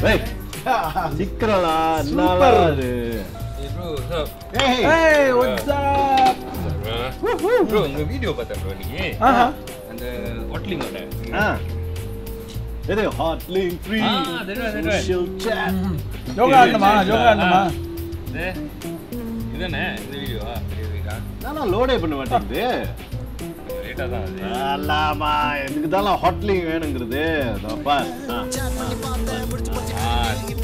ஏய், சீக்கிரம்டா என்னடா Super. இது Hey bro, what's up? ஏய் Hey, what's up? Bro, உங்க வீடியோ பார்த்தேன் bro நீ ஆஹா. அந்த ஹாட்லிங்கோட ஆ இது ஹாட் லிங்க் ஃப்ரீ ஆ, that's right, that's right. Social chat யோகா ஆடணுமா யோகா ஆடணுமா இது இதுதானே இந்த வீடியோவா பெரிய வீடா நான் லோடே பண்ண மாட்டேங்குது லேட்டாக தான் அது அல்லாமா எனக்கு தான் ஹாட் லிங்க் வேணுங்கிறது அதப்பா ஆ,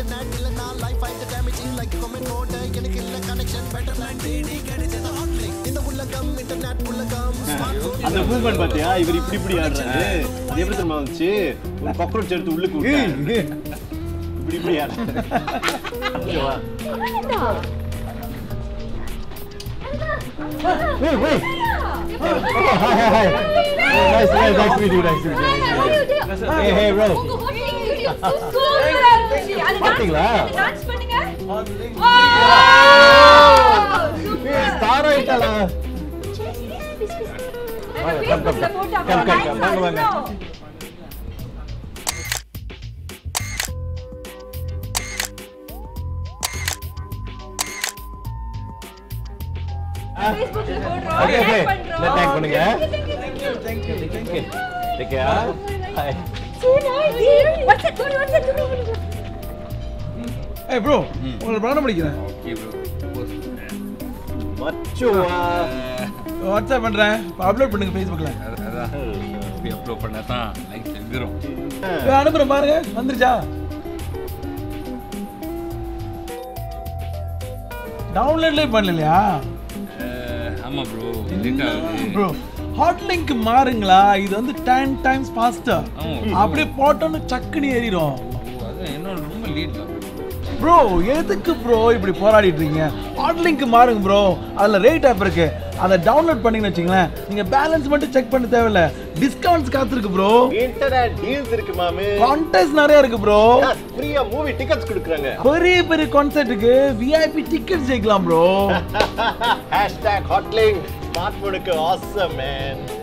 அந்த மூவ்மெண்ட் பாத்தியா இவர் இப்படி இப்படி ஆடுறாரு அது எப்படி தெரியுமா வந்துச்சு ஒரு காக்ரோச் எடுத்து உள்ளுக்கு விட்டாரு. இப்படி இப்படி ஆடுறாரு ஓகேவா Wait, wait. Hi, hi, hi. Nice, nice, nice to meet you, nice to meet you. Hey, hey, bro. பாத்தீங்களா? ஏய், star ஆயிட்டாளா? Come, come, come. Come, come, come. வாங்க, வாங்க. Okay, okay. Let thank பண்ணுங்க. Thank you, thank you. Take care. Hi. ஏய் bro உங்களை பிராணம் படிக்கிறேன் okay bro post மச்சுவா. வாட்ஸ்அப் பண்றேன் இப்போ அப்லோட் பண்ணுங்க ஃபேஸ்புக்கில் அதான் இப்படி அப்லோட் பண்ணா தான் லைக்ஸ் எகிறோம் அனுப்புறேன் பாருங்க வந்துருச்சா டவுன்லோட்லேயே பண்ணலையா ஆமாம் ப்ரோ லேட் ஆகுது ப்ரோ ஹாட் லிங்க் மாறுங்களா இது வந்து டென் டைம்ஸ் ஃபாஸ்டர் ஆமா. அப்படியே போட்டோன்னு சக்குன்னு ஏறிடும் ஓ அது என்னோட ரொம்ப லீட் தான் ப்ரோ எதுக்கு ப்ரோ இப்படி போராடிட்டு இருக்கீங்க ஹாட் லிங்க் மாறுங்க ப்ரோ அதில் ரேட் ஆப் இருக்கு அதை டவுன்லோட் பண்ணீங்கன்னு வச்சுங்களேன் நீங்கள் பேலன்ஸ் மட்டும் செக் பண்ண தேவையில்ல டிஸ்கவுண்ட்ஸ் காத்திருக்கு ப்ரோ இன்டர்நெட் டீல்ஸ் இருக்கு மாமே கான்டெஸ்ட் நிறைய இருக்கு ப்ரோ ஃப்ரீயா மூவி டிக்கெட்ஸ் கொடுக்குறாங்க பெரிய பெரிய கான்சர்ட்டுக்கு விஐபி டிக்கெட் ஜெயிக்கலாம் ப்ரோ ஹேஷ்டாக் ஹாட்லிங் ஸ்மார்ட் போனுக்கு ஆசம் மேன்